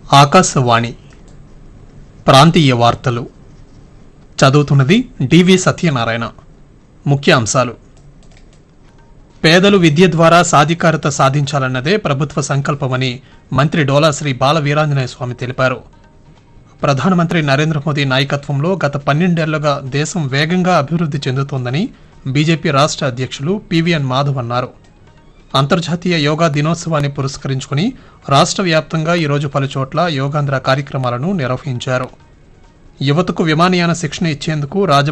ఆకాశవాణి ప్రాంతీయ వార్తలు చదువుతున్నది డివి సత్యనారాయణ ముఖ్య అంశాలు పేదలు విద్య ద్వారా సాధికారత సాధించాలన్నదే ప్రభుత్వ సంకల్పమని మంత్రి డోలా శ్రీ బాల వీరాంజనేయ స్వామి తెలిపారు ప్రధానమంత్రి నరేంద్ర మోదీ నాయకత్వంలో గత పన్నెండేళ్లుగా దేశం వేగంగా అభివృద్ధి చెందుతోందని బీజేపీ రాష్ట్ర అధ్యక్షులు పివిఎన్ మాధవ్ అన్నారు అంతర్జాతీయ యోగా దినోత్సవాన్ని పురస్కరించుకుని రాష్ట్ర వ్యాప్తంగా ఈరోజు పలుచోట్ల యోగాంధ్ర కార్యక్రమాలను నిర్వహించారు యువతకు విమానయాన శిక్షణ ఇచ్చేందుకు రాజ